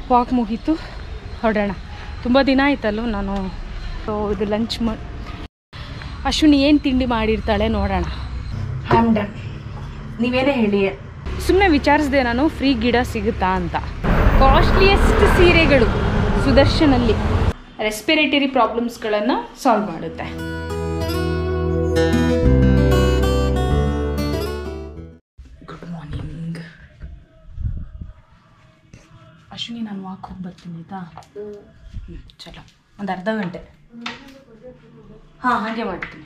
Walk ಮುಗೀತು ಹೊರಡೋಣ ತುಂಬ ದಿನ ಆಯ್ತಲ್ಲೂ ನಾನು ಸೊ ಇದು ಲಂಚ್ ಮಾ ಅಶ್ವಿನಿ ಏನು ತಿಂಡಿ ಮಾಡಿರ್ತಾಳೆ ನೋಡೋಣ ಹ್ಯಾಮ್ ಡನ್ ನೀವೇನೇ ಹೇಳಿ ಸುಮ್ಮನೆ ವಿಚಾರಿಸಿದೆ ನಾನು ಫ್ರೀ ಗಿಡ ಸಿಗುತ್ತಾ ಅಂತ ಕಾಸ್ಟ್ಲಿಯೆಸ್ಟ್ ಸೀರೆಗಳು ಸುದರ್ಶನಲ್ಲಿ ರೆಸ್ಪಿರೇಟರಿ ಪ್ರಾಬ್ಲಮ್ಸ್ಗಳನ್ನು ಸಾಲ್ವ್ ಮಾಡುತ್ತೆ ಗುಡ್ ಮಾರ್ನಿಂಗ್ ಅಶ್ವಿನಿ ನಾನು ವಾಕ್ ಹೋಗಿ ಬರ್ತೀನಿ ಆಯಿತಾ ಹ್ಞೂ ಚಲೋ ಒಂದು ಅರ್ಧ ಗಂಟೆ ಹಾಂ ಹಾಗೆ ಮಾಡ್ತೀನಿ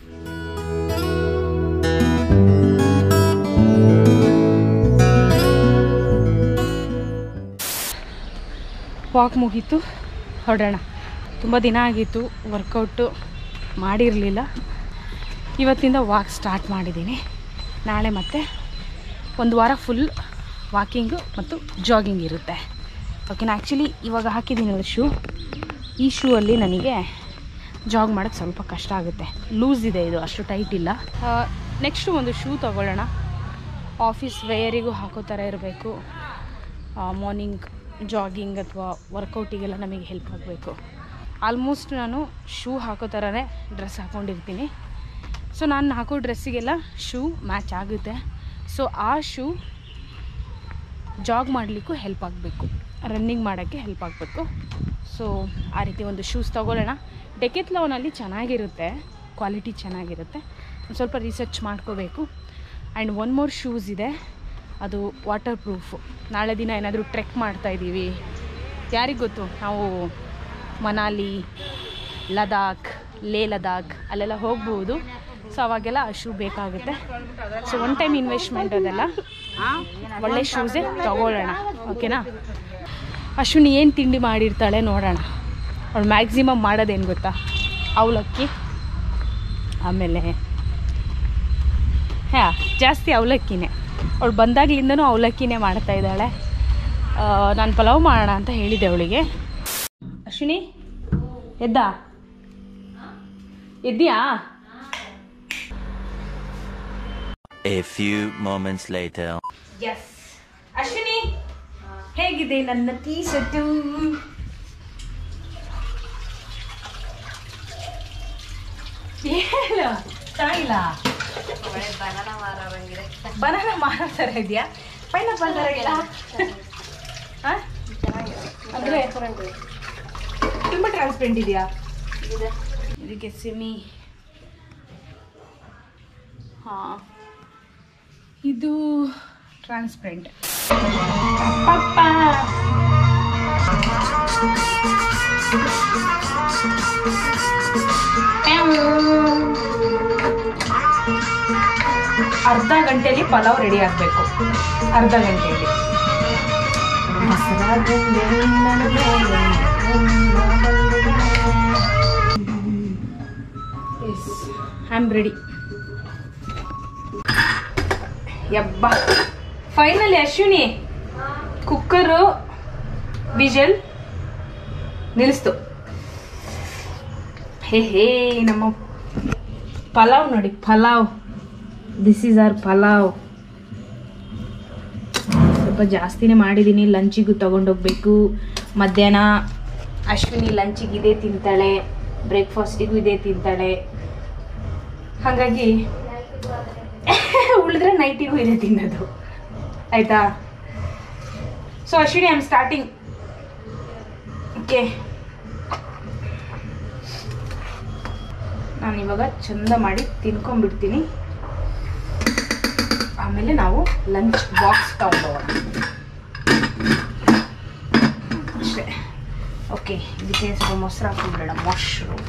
ವಾಕ್ ಮುಗೀತು ಹೊರಡೋಣ ತುಂಬ ದಿನ ಆಗಿತ್ತು ವರ್ಕೌಟು ಮಾಡಿರಲಿಲ್ಲ ಇವತ್ತಿಂದ ವಾಕ್ ಸ್ಟಾರ್ಟ್ ಮಾಡಿದ್ದೀನಿ ನಾಳೆ ಮತ್ತೆ ಒಂದು ವಾರ ಫುಲ್ ವಾಕಿಂಗು ಮತ್ತು ಜಾಗಿಂಗ್ ಇರುತ್ತೆ ಓಕೆನಾ ಆ್ಯಕ್ಚುಲಿ ಇವಾಗ ಹಾಕಿದ್ದೀನಲ್ಲ ಶೂ ಈ ಶೂ ಅಲ್ಲಿ ನನಗೆ ಜಾಗ್ ಮಾಡೋಕ್ಕೆ ಸ್ವಲ್ಪ ಕಷ್ಟ ಆಗುತ್ತೆ ಲೂಸ್ ಇದೆ ಇದು ಅಷ್ಟು ಟೈಟ್ ಇಲ್ಲ ನೆಕ್ಸ್ಟು ಒಂದು ಶೂ ತೊಗೊಳ್ಳೋಣ ಆಫೀಸ್ ವೇಯರಿಗೂ ಹಾಕೋ ಥರ ಇರಬೇಕು ಮಾರ್ನಿಂಗ್ ಜಾಗಿಂಗ್ ಅಥವಾ ವರ್ಕೌಟಿಗೆಲ್ಲ ನಮಗೆ ಹೆಲ್ಪ್ ಆಗಬೇಕು ಆಲ್ಮೋಸ್ಟ್ ನಾನು ಶೂ ಹಾಕೋ ಥರನೇ ಡ್ರೆಸ್ ಹಾಕ್ಕೊಂಡಿರ್ತೀನಿ ಸೊ ನಾನು ಹಾಕೋ ಡ್ರೆಸ್ಸಿಗೆಲ್ಲ ಶೂ ಮ್ಯಾಚ್ ಆಗುತ್ತೆ ಸೊ ಆ ಶೂ ಜಾಗ್ ಮಾಡಲಿಕ್ಕೂ ಹೆಲ್ಪ್ ಆಗಬೇಕು ರನ್ನಿಂಗ್ ಮಾಡೋಕ್ಕೆ ಹೆಲ್ಪ್ ಆಗಬೇಕು ಸೊ ಆ ರೀತಿ ಒಂದು ಶೂಸ್ ತೊಗೊಳ್ಳೋಣ ಡೆಕೆತ್ಲೋನಲ್ಲಿ ಚೆನ್ನಾಗಿರುತ್ತೆ ಕ್ವಾಲಿಟಿ ಚೆನ್ನಾಗಿರುತ್ತೆ ಒಂದು ಸ್ವಲ್ಪ ರಿಸರ್ಚ್ ಮಾಡ್ಕೋಬೇಕು ಆ್ಯಂಡ್ ಒನ್ ಮೋರ್ ಶೂಸ್ ಇದೆ ಅದು ವಾಟರ್ ಪ್ರೂಫು ನಾಳೆ ದಿನ ಏನಾದರೂ ಟ್ರೆಕ್ ಮಾಡ್ತಾಯಿದ್ದೀವಿ ಯಾರಿಗೆ ಗೊತ್ತು ನಾವು ಮನಾಲಿ ಲದಾಖ್ ಲೇ ಲದಾಖ್ ಅಲ್ಲೆಲ್ಲ ಹೋಗ್ಬೋದು ಸೊ ಅವಾಗೆಲ್ಲ ಆ ಶೂ ಬೇಕಾಗುತ್ತೆ ಸೊ ಒನ್ ಟೈಮ್ ಇನ್ವೆಸ್ಟ್ಮೆಂಟ್ ಅದೆಲ್ಲ ಒಳ್ಳೆ ಶೂಸೇ ತಗೊಳ್ಳೋಣ ಓಕೆನಾ ಅಶ್ವಿನಿ ಏನು ತಿಂಡಿ ಮಾಡಿರ್ತಾಳೆ ನೋಡೋಣ ಅವಳು ಮ್ಯಾಕ್ಸಿಮಮ್ ಮಾಡೋದೇನು ಗೊತ್ತಾ ಅವಲಕ್ಕಿ ಆಮೇಲೆ ಹಾಂ ಜಾಸ್ತಿ ಅವಲಕ್ಕಿನೇ ಅವಳು ಬಂದಾಗ್ಲಿಂದನೂ ಅವಲಕ್ಕಿನೇ ಮಾಡ್ತಾ ಇದ್ದಾಳೆ ನಾನು ಪಲಾವ್ ಮಾಡೋಣ ಅಂತ ಹೇಳಿದೆ ಅವಳಿಗೆ ಅಶ್ವಿನಿ ಎದ್ದಾ ಎದ್ದಿಯಾ A few moments later. Yes Ashwini ಹೇಗಿದೆ ನನ್ನ ಟೀ ಶರ್ಟು ಏನು ಚೆನ್ನಾಗಿಲ್ಲ ಬನಾನ ಮಾರೋ ಥರ ಇದೆಯಾ ಪೈನಾಪಲ್ ಥರ ಇಲ್ಲ ಹಾಂ ಅಂದರೆ ತುಂಬ ಟ್ರಾನ್ಸ್ಪರೆಂಟ್ ಇದೆಯಾ ಇದಕ್ಕೆ ಸೆಮಿ ಹಾಂ ಇದು ಟ್ರಾನ್ಸ್ಪರೆಂಟ್ ಪಪ್ಪ ಅರ್ಧ ಗಂಟೆಯಲ್ಲಿ ಪಲಾವ್ ರೆಡಿ ಆಗಬೇಕು ಅರ್ಧ ಗಂಟೆಯಲ್ಲಿ ಐ ಆಮ್ ರೆಡಿ ಯಬ್ಬ ಫೈನಲಿ ಅಶ್ವಿನಿ ಕುಕ್ಕರು ವಿಜಲ್ ನಿಲ್ಲಿಸ್ತು ಹೇ ಹೇ ನಮ್ಮ ಪಲಾವ್ ನೋಡಿ pulao this is our pulao ಸ್ವಲ್ಪ ಜಾಸ್ತಿನೇ ಮಾಡಿದ್ದೀನಿ ಲಂಚಿಗೂ ತೊಗೊಂಡೋಗ್ಬೇಕು ಮಧ್ಯಾಹ್ನ ಅಶ್ವಿನಿ ಲಂಚಿಗೆ ಇದೇ ತಿಂತಾಳೆ ಬ್ರೇಕ್ಫಾಸ್ಟಿಗೂ ಇದೇ ತಿಂತಾಳೆ ಹಾಗಾಗಿ ಉಳಿದ್ರೆ ನೈಟಿಗೂ ಇದೆ ತಿನ್ನೋದು ಆಯ್ತಾ so Ashwini I am starting okay ನಾನು ಇವಾಗ ಚಂದ ಮಾಡಿ ತಿನ್ಕೊಂಡ್ಬಿಡ್ತೀನಿ ಆಮೇಲೆ ನಾವು ಲಂಚ್ ಬಾಕ್ಸ್ ತಗೊಂಡೋಗೋಣ ಅಷ್ಟೇ ಓಕೆ ಇದಕ್ಕೆ ಸ್ವಲ್ಪ ಮೊಸರು ಹಾಕೊಂಡ್ಬಿಡೋಣ ಮಶ್ರೂಮ್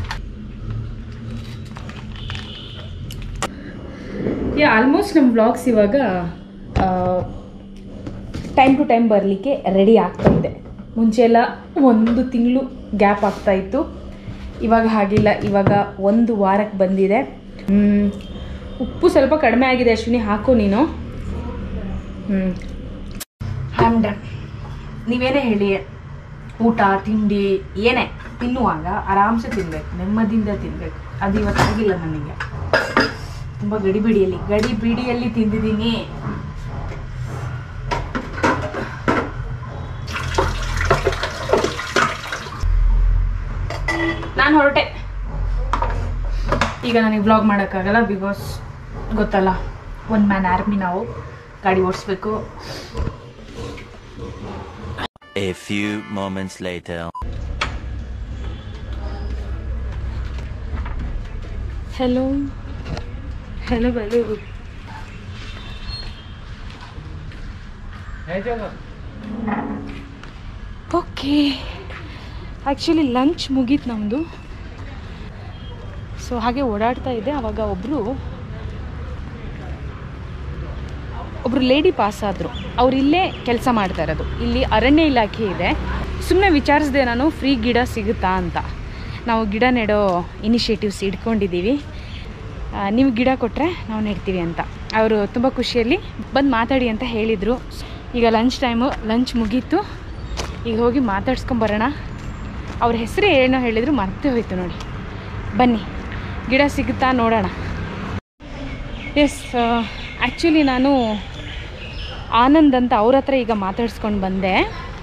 ಯಾ ಆಲ್ಮೋಸ್ಟ್ ನಮ್ಮ ಬ್ಲಾಗ್ಸ್ ಇವಾಗ ಟೈಮ್ ಟು ಟೈಮ್ ಬರಲಿಕ್ಕೆ ರೆಡಿ ಆಗ್ತಾ ಇದೆ ಮುಂಚೆ ಎಲ್ಲ ಒಂದು ತಿಂಗಳು ಗ್ಯಾಪ್ ಆಗ್ತಾ ಇತ್ತು ಇವಾಗ ಹಾಗಿಲ್ಲ ಇವಾಗ ಒಂದು ವಾರಕ್ಕೆ ಬಂದಿದೆ ಹ್ಮ್. ಉಪ್ಪು ಸ್ವಲ್ಪ ಕಡಿಮೆ ಆಗಿದೆ ಅಶ್ವಿನಿ ಹಾಕು ನೀನು ಹ್ಞೂ ಹ್ಯಾಮ್ ಡನ್ ನೀವೇನೇ ಹೇಳಿ ಊಟ ತಿಂಡಿ ಏನೇ ತಿನ್ನುವಾಗ ಆರಾಮ್ಸೆ ತಿನ್ಬೇಕು ನೆಮ್ಮದಿಯಿಂದ ತಿನ್ಬೇಕು ಅದು ಇವತ್ತಾಗಿಲ್ಲ ನನಗೆ ತುಂಬ ಗಡಿಬಿಡಿಯಲ್ಲಿ ಗಡಿಬಿಡಿಯಲ್ಲಿ ತಿಂದಿದ್ದೀನಿ ನಾನು ಹೊರಟೆ ಈಗ ನನಗೆ ಬ್ಲಾಗ್ ಮಾಡೋಕ್ಕಾಗಲ್ಲ ಬಿಕಾಸ್ ಗೊತ್ತಲ್ಲ ಒನ್ ಮ್ಯಾನ್ ಆರ್ಮಿ ನಾವು ಗಾಡಿ ಓಡಿಸ್ಬೇಕು A few moments later. Hello hello ಬಲು ಓಕೆ ಆ್ಯಕ್ಚುಲಿ ಲಂಚ್ ಮುಗೀತು ನಮ್ಮದು ಸೊ ಹಾಗೆ ಓಡಾಡ್ತಾ ಇದ್ದೆ ಅವಾಗ ಒಬ್ಬರು ಒಬ್ರು ಲೇಡಿ ಪಾಸ್ ಆದರು ಅವ್ರು ಇಲ್ಲೇ ಕೆಲಸ ಮಾಡ್ತಾ ಇರೋದು ಇಲ್ಲಿ ಅರಣ್ಯ ಇಲಾಖೆ ಇದೆ ಸುಮ್ಮನೆ ವಿಚಾರಿಸಿದೆ ನಾನು ಫ್ರೀ ಗಿಡ ಸಿಗುತ್ತಾ ಅಂತ ನಾವು ಗಿಡ ನೆಡೋ ಇನಿಷಿಯೇಟಿವ್ಸ್ ಇಟ್ಕೊಂಡಿದ್ದೀವಿ ಆ, ನೀವು ಗಿಡ ಕೊಟ್ಟರೆ ನಾವು ನೆಡ್ತೀವಿ ಅಂತ ಅವರು ತುಂಬ ಖುಷಿಯಲ್ಲಿ ಬಂದು ಮಾತಾಡಿ ಅಂತ ಹೇಳಿದರು ಈಗ ಲಂಚ್ ಟೈಮು ಲಂಚ್ ಮುಗೀತು ಈಗ ಹೋಗಿ ಮಾತಾಡ್ಸ್ಕೊಂಬರೋಣ ಅವ್ರ ಹೆಸರು ಏನೋ ಹೇಳಿದ್ರು ಮರ್ತೇ ಹೋಯ್ತು ನೋಡಿ ಬನ್ನಿ ಗಿಡ ಸಿಗುತ್ತಾ ನೋಡೋಣ ಎಸ್ ಆ್ಯಕ್ಚುಲಿ ನಾನು ಆನಂದ್ ಅಂತ ಅವ್ರ ಹತ್ರ ಈಗ ಮಾತಾಡ್ಸ್ಕೊಂಡು ಬಂದೆ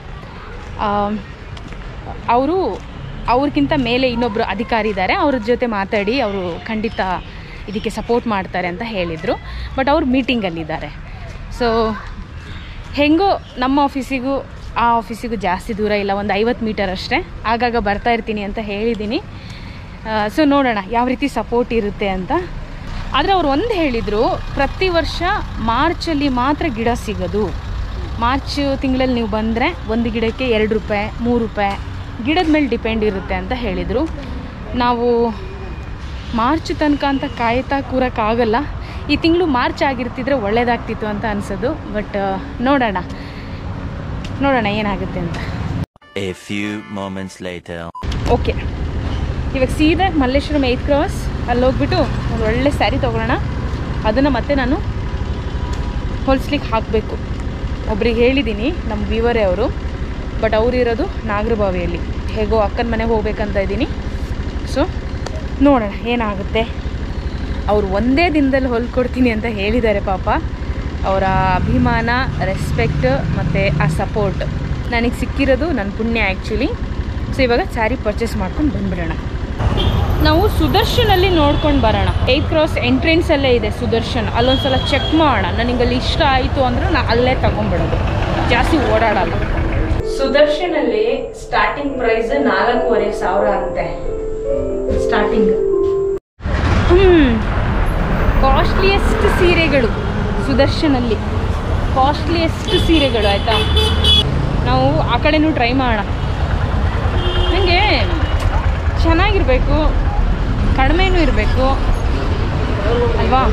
ಅವರು ಅವ್ರಿಗಿಂತ ಮೇಲೆ ಇನ್ನೊಬ್ಬರು ಅಧಿಕಾರಿ ಇದ್ದಾರೆ ಅವ್ರ ಜೊತೆ ಮಾತಾಡಿ ಅವರು ಖಂಡಿತ ಇದಕ್ಕೆ ಸಪೋರ್ಟ್ ಮಾಡ್ತಾರೆ ಅಂತ ಹೇಳಿದರು ಬಟ್ ಅವ್ರು ಮೀಟಿಂಗಲ್ಲಿದ್ದಾರೆ ಸೊ ಹೆಂಗೋ ನಮ್ಮ ಆಫೀಸಿಗೂ ಆ ಆಫೀಸಿಗೂ ಜಾಸ್ತಿ ದೂರ ಇಲ್ಲ ಒಂದು ಐವತ್ತು ಮೀಟರ್ ಅಷ್ಟೇ ಆಗಾಗ ಬರ್ತಾ ಇರ್ತೀನಿ ಅಂತ ಹೇಳಿದ್ದೀನಿ ಸೊ ನೋಡೋಣ ಯಾವ ರೀತಿ ಸಪೋರ್ಟ್ ಇರುತ್ತೆ ಅಂತ ಆದರೆ ಅವ್ರು ಒಂದು ಹೇಳಿದರು ಪ್ರತಿ ವರ್ಷ ಮಾರ್ಚಲ್ಲಿ ಮಾತ್ರ ಗಿಡ ಸಿಗೋದು ಮಾರ್ಚ್ ತಿಂಗಳಲ್ಲಿ ನೀವು ಬಂದರೆ ಒಂದು ಗಿಡಕ್ಕೆ ಎರಡು ರೂಪಾಯಿ ಮೂರು ರೂಪಾಯಿ ಗಿಡದ ಮೇಲೆ ಡಿಪೆಂಡ್ ಇರುತ್ತೆ ಅಂತ ಹೇಳಿದರು ನಾವು ಮಾರ್ಚ್ ತನಕ ಅಂತ ಕಾಯ್ತಾ ಕೂರೋಕ್ಕಾಗಲ್ಲ ಈ ತಿಂಗಳು ಮಾರ್ಚ್ ಆಗಿರ್ತಿದ್ರೆ ಒಳ್ಳೇದಾಗ್ತಿತ್ತು ಅಂತ ಅನಿಸೋದು ಬಟ್ ನೋಡೋಣ ನೋಡೋಣ ಏನಾಗುತ್ತೆ ಅಂತ A few moments later. Okay ಇವಾಗ ಸೀದಾ ಮಲ್ಲೇಶ್ವರಂ ಏತ್ ಕ್ರಾಸ್ ಅಲ್ಲಿ ಹೋಗ್ಬಿಟ್ಟು ಒಂದು ಒಳ್ಳೆ ಸ್ಯಾರಿ ತೊಗೊಳ್ಳೋಣ ಅದನ್ನು ಮತ್ತೆ ನಾನು ಹೊಲ್ಸ್ಲಿಕ್ಕೆ ಹಾಕಬೇಕು ಒಬ್ರಿಗೆ ಹೇಳಿದ್ದೀನಿ ನಮ್ಮ ವಿವರೇ ಅವರು ಬಟ್ ಅವರಿರೋದು ನಾಗರಬಾವಿಯಲ್ಲಿ ಹೇಗೋ ಅಕ್ಕನ ಮನೆಗೆ ಹೋಗ್ಬೇಕಂತ ಇದ್ದೀನಿ ಸೊ ನೋಡೋಣ ಏನಾಗುತ್ತೆ ಅವ್ರು ಒಂದೇ ದಿನದಲ್ಲಿ ಹೊಲ್ಕೊಡ್ತೀನಿ ಅಂತ ಹೇಳಿದ್ದಾರೆ ಪಾಪ ಅವರ ಅಭಿಮಾನ ರೆಸ್ಪೆಕ್ಟ್ ಮತ್ತು ಆ ಸಪೋರ್ಟ್ ನನಗೆ ಸಿಕ್ಕಿರೋದು ನನ್ನ ಪುಣ್ಯ ಆ್ಯಕ್ಚುಲಿ ಸೊ ಇವಾಗ ಸ್ಯಾರಿ ಪರ್ಚೇಸ್ ಮಾಡ್ಕೊಂಡು ಬಂದ್ಬಿಡೋಣ ನಾವು ಸುದರ್ಶನಲ್ಲಿ ನೋಡ್ಕೊಂಡು ಬರೋಣ ಏಟ್ ಕ್ರಾಸ್ ಎಂಟ್ರೆನ್ಸಲ್ಲೇ ಇದೆ ಸುದರ್ಶನ್ ಅಲ್ಲೊಂದ್ಸಲ ಚೆಕ್ ಮಾಡೋಣ ನನಗೆ ಅಲ್ಲಿ ಇಷ್ಟ ಆಯಿತು ಅಂದ್ರೆ ನಾ ಅಲ್ಲೇ ತಗೊಂಡ್ಬಿಡೋದು ಜಾಸ್ತಿ ಓಡಾಡಲ್ಲ ಸುದರ್ಶನಲ್ಲಿ ಸ್ಟಾರ್ಟಿಂಗ್ ಪ್ರೈಸ್ ನಾಲ್ಕೂವರೆ ಸಾವಿರ ಅಂತೆ ಸ್ಟಾರ್ಟಿಂಗ್ ಹ್ಮ್ ಕಾಸ್ಟ್ಲಿಯೆಸ್ಟ್ ಸೀರೆಗಳು ಸುದರ್ಶನಲ್ಲಿ ಕಾಸ್ಟ್ಲಿಯೆಸ್ಟ್ ಸೀರೆಗಳು ಆಯಿತಾ ನಾವು ಆ ಕಡೆನೂ ಟ್ರೈ ಮಾಡೋಣ ನನಗೆ ಚೆನ್ನಾಗಿರಬೇಕು ಕಡಿಮೆನೂ ಇರಬೇಕು ಅಲ್ವಾ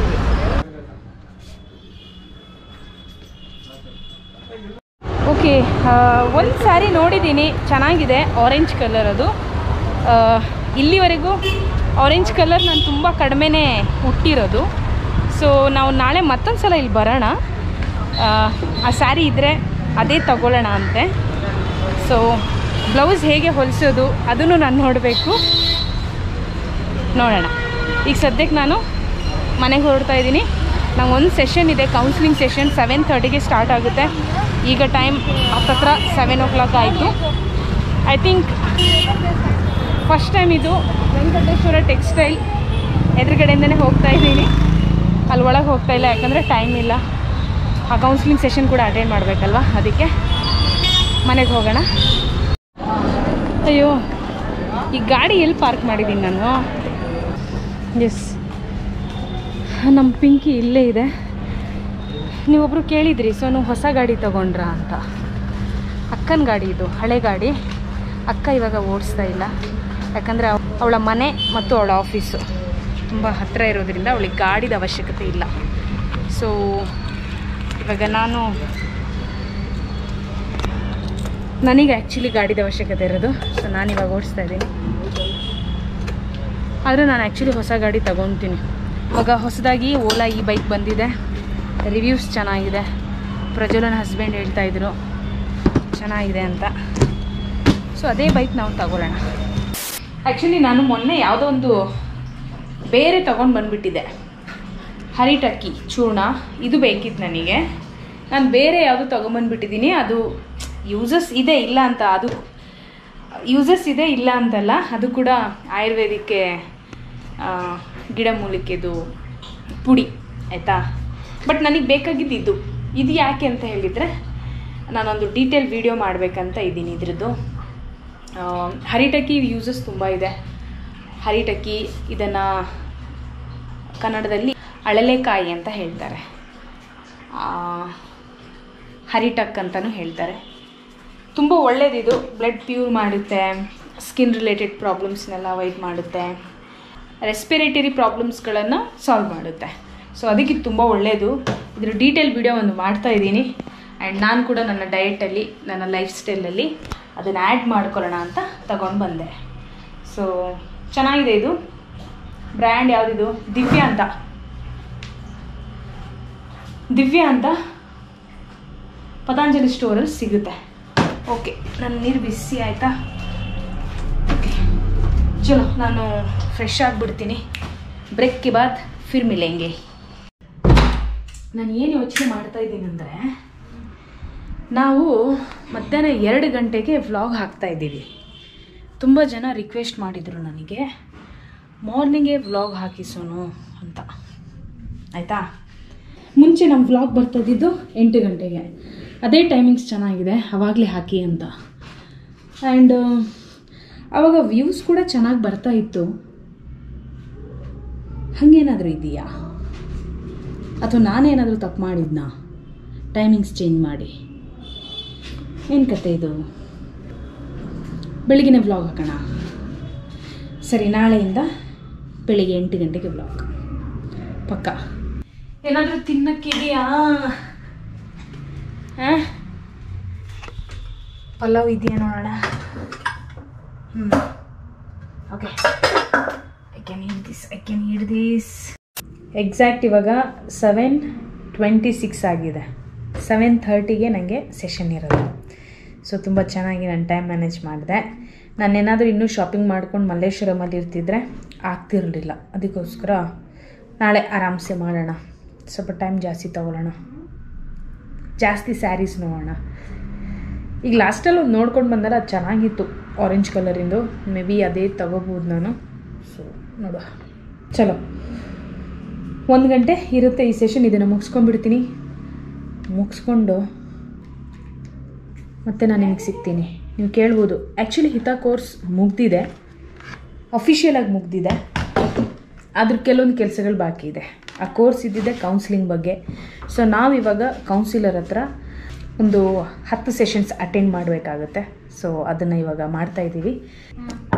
ಓಕೆ ಒಂದು ಸ್ಯಾರಿ ನೋಡಿದ್ದೀನಿ ಚೆನ್ನಾಗಿದೆ ಆರೆಂಜ್ ಕಲರ್ ಅದು ಆ, ಇಲ್ಲಿವರೆಗೂ ಆರೆಂಜ್ ಕಲರ್ ನಾನು ತುಂಬ ಕಡಿಮೆನೇ ಹುಟ್ಟಿರೋದು ಸೊ ನಾವು ನಾಳೆ ಮತ್ತೊಂದು ಸಲ ಇಲ್ಲಿ ಬರೋಣ ಆ, ಆ ಸ್ಯಾರಿ ಇದ್ದರೆ ಅದೇ ತಗೊಳ್ಳೋಣ ಅಂತೆ ಸೊ ಬ್ಲೌಸ್ ಹೇಗೆ ಹೊಲಿಸೋದು ಅದನ್ನು ನಾನು ನೋಡಬೇಕು ನೋಡೋಣ ಈಗ ಸದ್ಯಕ್ಕೆ ನಾನು ಮನೆಗೆ ಹೊರಡ್ತಾ ಇದ್ದೀನಿ ನಂಗೆ ಒಂದು ಸೆಷನ್ ಇದೆ ಕೌನ್ಸಿಲಿಂಗ್ ಸೆಷನ್ ಸೆವೆನ್ ತರ್ಟಿಗೆ ಸ್ಟಾರ್ಟ್ ಆಗುತ್ತೆ ಈಗ ಟೈಮ್ ಹತ್ತತ್ರ ಸೆವೆನ್ ಓ ಕ್ಲಾಕ್ ಆಯಿತು ಐ ಥಿಂಕ್ ಫಸ್ಟ್ ಟೈಮ್ ಇದು ವೆಂಕಟೇಶ್ವರ ಟೆಕ್ಸ್ಟೈಲ್ ಎದುರುಗಡೆಯಿಂದನೇ ಹೋಗ್ತಾ ಇದ್ದೀನಿ ಅಲ್ಲಿ ಒಳಗೆ ಹೋಗ್ತಾ ಇಲ್ಲ ಯಾಕಂದರೆ ಟೈಮ್ ಇಲ್ಲ ಆ ಕೌನ್ಸಿಲಿಂಗ್ ಸೆಷನ್ ಕೂಡ ಅಟೆಂಡ್ ಮಾಡಬೇಕಲ್ವ ಅದಕ್ಕೆ ಮನೆಗೆ ಹೋಗೋಣ ಅಯ್ಯೋ ಈ ಗಾಡಿ ಎಲ್ಲಿ ಪಾರ್ಕ್ ಮಾಡಿದ್ದೀನಿ ನಾನು ಎಸ್ ನಮ್ಮ ಪಿಂಕಿ ಇಲ್ಲೇ ಇದೆ ನೀವೊಬ್ಬರು ಕೇಳಿದ್ರಿ ಸೊ ನೀವು ಹೊಸ ಗಾಡಿ ತಗೊಂಡ್ರಾ ಅಂತ ಅಕ್ಕನ ಗಾಡಿ ಇದು ಹಳೆ ಗಾಡಿ ಅಕ್ಕ ಇವಾಗ ಓಡಿಸ್ತಾ ಇಲ್ಲ ಯಾಕಂದರೆ ಅವಳ ಮನೆ ಮತ್ತು ಅವಳ ಆಫೀಸು ತುಂಬ ಹತ್ತಿರ ಇರೋದ್ರಿಂದ ಅವಳಿಗೆ ಗಾಡಿದ ಅವಶ್ಯಕತೆ ಇಲ್ಲ ಸೊ ಇವಾಗ ನಾನು ನನಗೆ ಆ್ಯಕ್ಚುಲಿ ಗಾಡಿದ ಅವಶ್ಯಕತೆ ಇರೋದು ಸೊ ನಾನು ಇವಾಗ ಓಡಿಸ್ತಾ ಇದ್ದೀನಿ ಆದರೆ ನಾನು ಆ್ಯಕ್ಚುಲಿ ಹೊಸ ಗಾಡಿ ತಗೊತೀನಿ ಇವಾಗ ಹೊಸದಾಗಿ ಓಲಾ ಈ ಬೈಕ್ ಬಂದಿದೆ ರಿವ್ಯೂಸ್ ಚೆನ್ನಾಗಿದೆ ಪ್ರಜ್ವಲನ ಹಸ್ಬೆಂಡ್ ಹೇಳ್ತಾ ಇದ್ರು ಚೆನ್ನಾಗಿದೆ ಅಂತ ಸೊ ಅದೇ ಬೈಕ್ ನಾವು ತಗೊಳ್ಳೋಣ ಆ್ಯಕ್ಚುಲಿ ನಾನು ಮೊನ್ನೆ ಯಾವುದೋ ಒಂದು ಬೇರೆ ತೊಗೊಂಡು ಬಂದುಬಿಟ್ಟಿದ್ದೆ ಹರಿಟಕ್ಕಿ ಚೂರ್ಣ ಇದು ಬೇಕಿತ್ತು ನನಗೆ ನಾನು ಬೇರೆ ಯಾವುದು ತೊಗೊಂಬಂದ್ಬಿಟ್ಟಿದ್ದೀನಿ ಅದು ಯೂಸಸ್ ಇದೆ ಇಲ್ಲ ಅಂತ ಅದು ಯೂಸಸ್ ಇದೆ ಇಲ್ಲ ಅಂತಲ್ಲ ಅದು ಕೂಡ ಆಯುರ್ವೇದಿಕ್ಕೆ ಆ, ಗಿಡಮೂಲಿಕೆದು ಪುಡಿ ಆಯಿತಾ ಬಟ್ ನನಗೆ ಬೇಕಾಗಿದ್ದು ಇದು ಇದು ಯಾಕೆ ಅಂತ ಹೇಳಿದರೆ ನಾನೊಂದು ಡೀಟೇಲ್ ವಿಡಿಯೋ ಮಾಡಬೇಕಂತ ಇದ್ದೀನಿ ಇದ್ರದ್ದು ಆ, ಹರಿಟಕ್ಕಿ ಯೂಸಸ್ ತುಂಬ ಇದೆ ಹರಿಟಕ್ಕಿ ಇದನ್ನು ಕನ್ನಡದಲ್ಲಿ ಅಳಲೆಕಾಯಿ ಅಂತ ಹೇಳ್ತಾರೆ ಆ, ಹರಿಟಕ್ ಅಂತಲೂ ಹೇಳ್ತಾರೆ ತುಂಬ ಒಳ್ಳೇದಿದು ಬ್ಲಡ್ ಪ್ಯೂರ್ ಮಾಡುತ್ತೆ ಸ್ಕಿನ್ ರಿಲೇಟೆಡ್ ಪ್ರಾಬ್ಲಮ್ಸ್ನೆಲ್ಲ ಅವಾಯ್ಡ್ ಮಾಡುತ್ತೆ ರೆಸ್ಪಿರೇಟರಿ ಪ್ರಾಬ್ಲಮ್ಸ್ಗಳನ್ನು ಸಾಲ್ವ್ ಮಾಡುತ್ತೆ ಸೊ ಅದಕ್ಕೆ ಇದು ತುಂಬ ಒಳ್ಳೆಯದು ಇದ್ರ ಡೀಟೇಲ್ ವಿಡಿಯೋ ಒಂದು ಮಾಡ್ತಾ ಇದ್ದೀನಿ ಆ್ಯಂಡ್ ನಾನು ಕೂಡ ನನ್ನ ಡಯಟಲ್ಲಿ ನನ್ನ ಲೈಫ್ ಸ್ಟೈಲಲ್ಲಿ ಅದನ್ನು ಆ್ಯಡ್ ಮಾಡ್ಕೊಳ್ಳೋಣ ಅಂತ ತಗೊಂಡು ಬಂದೆ ಸೊ ಚೆನ್ನಾಗಿದೆ ಇದು ಬ್ರ್ಯಾಂಡ್ ಯಾವುದಿದು ದಿವ್ಯ ಅಂತ ದಿವ್ಯ ಅಂತ ಪತಂಜಲಿ ಸ್ಟೋರಲ್ಲಿ ಸಿಗುತ್ತೆ ಓಕೆ ನನ್ನ ನೀರು ಬಿಸಿ ಆಯಿತಾ ಓಕೆ ಚಲೋ ನಾನು ಫ್ರೆಶ್ ಆಗಿಬಿಡ್ತೀನಿ ಬ್ರೇಕ್ ಕೆ ಬಾದ್ ಫಿರ್ ಮಿಲೆಂಗೆ ನಾನು ಏನು ಯೋಚನೆ ಮಾಡ್ತಾ ಇದ್ದೀನಿ ಅಂದರೆ ನಾವು ಮಧ್ಯಾಹ್ನ ಎರಡು ಗಂಟೆಗೆ ವ್ಲಾಗ್ ಹಾಕ್ತಾ ಇದ್ದೀವಿ ತುಂಬ ಜನ ರಿಕ್ವೆಸ್ಟ್ ಮಾಡಿದರು ನನಗೆ ಮಾರ್ನಿಂಗೇ ವ್ಲಾಗ್ ಹಾಕಿಸೋನು ಅಂತ ಆಯಿತಾ ಮುಂಚೆ ನಮ್ಮ ವ್ಲಾಗ್ ಬರ್ತಿದ್ದು ಎಂಟು ಗಂಟೆಗೆ ಅದೇ ಟೈಮಿಂಗ್ಸ್ ಚೆನ್ನಾಗಿದೆ ಅವಾಗಲೇ ಹಾಕಿ ಅಂತ ಆ್ಯಂಡ್ ಆವಾಗ ವ್ಯೂಸ್ ಕೂಡ ಚೆನ್ನಾಗಿ ಬರ್ತಾ ಇತ್ತು ಹಾಗೇನಾದರೂ ಇದೆಯಾ ಅಥವಾ ನಾನೇನಾದರೂ ತಪ್ಪು ಮಾಡಿದ್ನಾ ಟೈಮಿಂಗ್ಸ್ ಚೇಂಜ್ ಮಾಡಿ ಏನು ಕತೆ ಇದು ಬೆಳಿಗ್ಗೆ ವ್ಲಾಗ್ ಹಾಕೋಣ ಸರಿ ನಾಳೆಯಿಂದ ಬೆಳಿಗ್ಗೆ ಎಂಟು ಗಂಟೆಗೆ ವ್ಲಾಗ್ ಪಕ್ಕ ಏನಾದರೂ ತಿನ್ನಕ್ಕಿದೆಯಾ ಹಾಂ ಪಲಾವ್ ಇದೆಯಾ ನೋಡೋಣ ಹ್ಞೂ okay I can eat this I can eat this exact ಇವಾಗ ಸೆವೆನ್ ಟ್ವೆಂಟಿ ಸಿಕ್ಸ್ ಆಗಿದೆ ಸೆವೆನ್ ಥರ್ಟಿಗೆ ನನಗೆ ಸೆಷನ್ ಇರೋದು ಸೊ ತುಂಬ ಚೆನ್ನಾಗಿ ನಾನು ಟೈಮ್ ಮ್ಯಾನೇಜ್ ಮಾಡಿದೆ ನಾನೇನಾದರೂ ಇನ್ನೂ ಶಾಪಿಂಗ್ ಮಾಡ್ಕೊಂಡು ಮಲ್ಲೇಶ್ವರಮಲ್ಲಿ ಇರ್ತಿದ್ರೆ ಆಗ್ತಿರಲಿಲ್ಲ ಅದಕ್ಕೋಸ್ಕರ ನಾಳೆ ಆರಾಮ್ಸೆ ಮಾಡೋಣ ಸ್ವಲ್ಪ ಟೈಮ್ ಜಾಸ್ತಿ ತಗೊಳ್ಳೋಣ ಜಾಸ್ತಿ ಸ್ಯಾರೀಸ್ ನೋಡೋಣ ಈಗ ಲಾಸ್ಟಲ್ಲಿ ಒಂದು ನೋಡ್ಕೊಂಡು ಬಂದರೆ ಅದು ಚೆನ್ನಾಗಿತ್ತು ಆರೆಂಜ್ ಕಲರಿಂದು ಮೇ ಬಿ ಅದೇ ತಗೋಬೋದು ನಾನು ಸೊ ನೋಡುವ ಚಲೋ ಒಂದು ಗಂಟೆ ಇರುತ್ತೆ ಈ ಸೆಷನ್ ಇದನ್ನು ಮುಗಿಸ್ಕೊಂಡ್ಬಿಡ್ತೀನಿ ಮುಗಿಸ್ಕೊಂಡು ಮತ್ತೆ ನಾನು ನಿಮಗೆ ಸಿಗ್ತೀನಿ ನೀವು ಕೇಳ್ಬೋದು ಆ್ಯಕ್ಚುಲಿ ಹಿತಾ ಕೋರ್ಸ್ ಮುಗ್ದಿದೆ ಅಫಿಷಿಯಲಾಗಿ ಮುಗ್ದಿದೆ ಅದ್ರ ಕೆಲವೊಂದು ಕೆಲಸಗಳು ಬಾಕಿ ಇದೆ ಆ ಕೋರ್ಸ್ ಇದ್ದಿದ್ದೆ ಕೌನ್ಸಿಲಿಂಗ್ ಬಗ್ಗೆ ಸೊ ನಾವಿವಾಗ ಕೌನ್ಸಿಲರ್ ಹತ್ರ ಒಂದು ಹತ್ತು ಸೆಷನ್ಸ್ ಅಟೆಂಡ್ ಮಾಡಬೇಕಾಗತ್ತೆ ಸೊ ಅದನ್ನು ಇವಾಗ ಮಾಡ್ತಾ ಇದ್ದೀವಿ